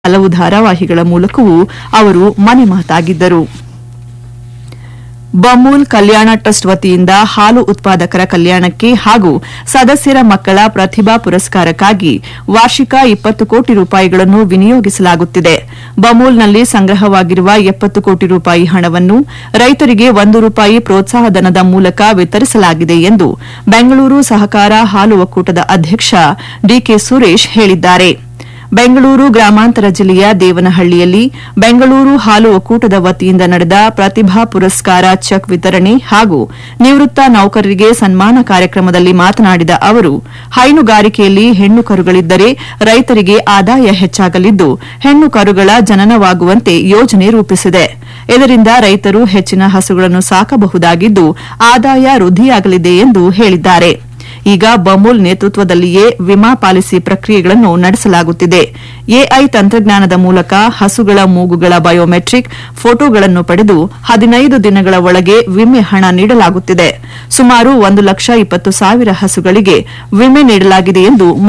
ಹಲವು ಧಾರಾವಾಹಿಗಳ ಮೂಲಕವೂ ಅವರು ಮನೆ ಮಾತಾಗಿದ್ದರು ಬಮೂಲ್ ಕಲ್ಯಾಣ ಟ್ರಸ್ಟ್ ವತಿಯಿಂದ ಹಾಲು ಉತ್ಪಾದಕರ ಕಲ್ಯಾಣಕ್ಕೆ ಹಾಗೂ ಸದಸ್ಯರ ಮಕ್ಕಳ ಪ್ರತಿಭಾ ಪುರಸ್ಕಾರಕ್ಕಾಗಿ ವಾರ್ಷಿಕ ಇಪ್ಪತ್ತು ಕೋಟಿ ರೂಪಾಯಿಗಳನ್ನು ವಿನಿಯೋಗಿಸಲಾಗುತ್ತಿದೆ ಬಮೂಲ್ನಲ್ಲಿ ಸಂಗ್ರಹವಾಗಿರುವ ಎಪ್ಪತ್ತು ಕೋಟಿ ರೂಪಾಯಿ ಹಣವನ್ನು ರೈತರಿಗೆ ಒಂದು ರೂಪಾಯಿ ಪ್ರೋತ್ಸಾಹಧನದ ಮೂಲಕ ವಿತರಿಸಲಾಗಿದೆ ಎಂದು ಬೆಂಗಳೂರು ಸಹಕಾರ ಹಾಲು ಒಕ್ಕೂಟದ ಅಧ್ಯಕ್ಷ ಡಿಕೆ ಸುರೇಶ್ ಹೇಳಿದ್ದಾರೆ ಬೆಂಗಳೂರು ಗ್ರಾಮಾಂತರ ಜಿಲ್ಲೆಯ ದೇವನಹಳ್ಳಿಯಲ್ಲಿ ಬೆಂಗಳೂರು ಹಾಲು ಒಕ್ಕೂಟದ ವತಿಯಿಂದ ನಡೆದ ಪ್ರತಿಭಾ ಪುರಸ್ಕಾರ ಚೆಕ್ ವಿತರಣೆ ಹಾಗೂ ನಿವೃತ್ತ ನೌಕರರಿಗೆ ಸನ್ಮಾನ ಕಾರ್ಯಕ್ರಮದಲ್ಲಿ ಮಾತನಾಡಿದ ಅವರು ಹೈನುಗಾರಿಕೆಯಲ್ಲಿ ಹೆಣ್ಣು ಕರುಗಳಿದ್ದರೆ ರೈತರಿಗೆ ಆದಾಯ ಹೆಚ್ಚಾಗಲಿದ್ದು ಹೆಣ್ಣು ಕರುಗಳ ಜನನವಾಗುವಂತೆ ಯೋಜನೆ ರೂಪಿಸಿದೆ ಇದರಿಂದ ರೈತರು ಹೆಚ್ಚಿನ ಹಸುಗಳನ್ನು ಸಾಕಬಹುದಾಗಿದ್ದು ಆದಾಯ ವೃದ್ಧಿಯಾಗಲಿದೆ ಎಂದು ಹೇಳಿದ್ದಾರೆ ಈಗ ಬಮೂಲ್ ನೇತೃತ್ವದಲ್ಲಿಯೇ ವಿಮಾ ಪಾಲಿಸಿ ಪ್ರಕ್ರಿಯೆಗಳನ್ನು ನಡೆಸಲಾಗುತ್ತಿದೆ ಎಐ ತಂತ್ರಜ್ಞಾನದ ಮೂಲಕ ಹಸುಗಳ ಮೂಗುಗಳ ಬಯೋಮೆಟ್ರಿಕ್ ಫೋಟೋಗಳನ್ನು ಪಡೆದು ಹದಿನೈದು ದಿನಗಳ ಒಳಗೆ ವಿಮೆ ಹಣ ನೀಡಲಾಗುತ್ತಿದೆ ಸುಮಾರು ಒಂದು ಲಕ್ಷ ಇಪ್ಪತ್ತು ಸಾವಿರ ಹಸುಗಳಿಗೆ ವಿಮೆ ನೀಡಲಾಗಿದೆ ಎಂದು